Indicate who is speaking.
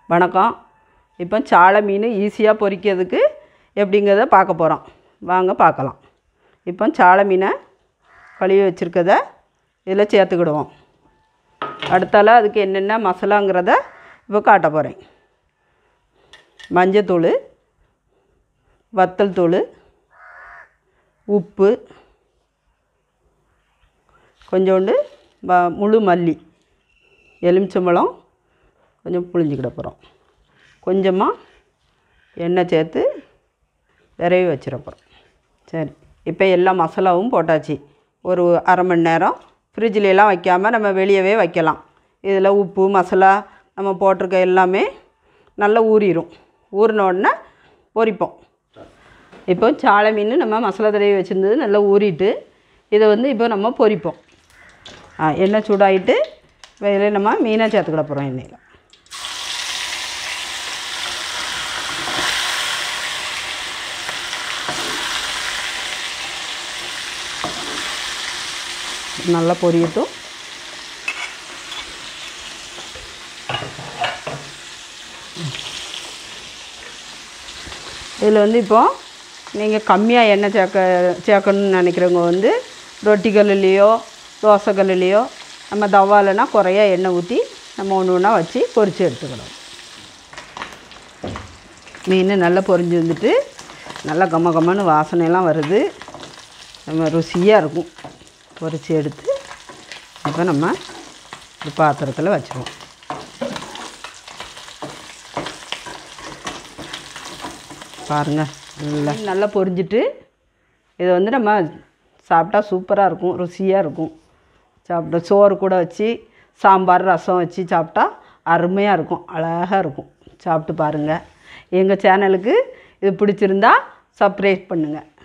Speaker 1: வணக்கம் இப்போ சாலை மீன் ஈஸியாக பொரிக்கிறதுக்கு எப்படிங்கிறத பார்க்க போகிறோம் வாங்க பார்க்கலாம் இப்போ சாலை மீனை கழுவி வச்சுருக்கத இதில் சேர்த்துக்கிடுவோம் அடுத்தால அதுக்கு என்னென்ன மசாலாங்கிறத இப்போ காட்ட போகிறேன் மஞ்சத்தூள் வத்தல் தூள் உப்பு கொஞ்சோண்டு வ- முழு மல்லி எலுமிச்சம்பழம் கொஞ்சம் புளிஞ்சிக்கிட போகிறோம் கொஞ்சமாக எண்ணெய் சேர்த்து விரவி வச்சிட போகிறோம் சரி இப்போ எல்லா மசாலாவும் போட்டாச்சு ஒரு அரை மணி நேரம் ஃப்ரிட்ஜில எல்லாம் வைக்காமல் நம்ம வெளியவே வைக்கலாம் இதில் உப்பு மசாலா நம்ம போட்டிருக்க எல்லாமே நல்லா ஊறிடும் ஊறின உடனே பொரிப்போம் இப்போ சாலை மீன் நம்ம மசாலா தடவி வச்சுருந்தது நல்லா ஊறிட்டு இதை வந்து இப்போ நம்ம பொரிப்போம் ஆ, எண்ணெய் சூடாயிட்டு இதில் நம்ம மீனை சேர்த்துக்கிட போகிறோம் எண்ணெயில் நல்லா பொரியட்டும் இதில் வந்து இப்போது நீங்கள் கம்மியாக எண்ணெய் சேர்க்க சேர்க்கணும்னு நினைக்கிறவங்க வந்து ரொட்டி கல்லுலேயோ தோசை கல்லுலேயோ நம்ம தவாலனா குறையா எண்ணெய் ஊற்றி நம்ம ஒன்று ஒன்றா வச்சு பொரித்து எடுத்துக்கணும் மீன் நல்லா பொரிஞ்சு வந்துட்டு நல்லா கம கம்மன்னு வாசனையெல்லாம் வருது நம்ம ருசியாக இருக்கும் பொரித்து எடுத்து இப்போ நம்ம ஒரு பாத்திரத்தில் வச்சுருவோம் பாருங்கள் நல்லா நல்லா பொரிஞ்சிட்டு இதை வந்து நம்ம சாப்பிட்டா சூப்பராக இருக்கும் ருசியாக இருக்கும் சாப்பிட்ட சோறு கூட வச்சு சாம்பார் ரசம் வச்சு சாப்பிட்டா அருமையாக இருக்கும் அழகாக இருக்கும் சாப்பிட்டு பாருங்கள் எங்கள் சேனலுக்கு இது பிடிச்சிருந்தா சப்ஸ்கிரைப் பண்ணுங்கள்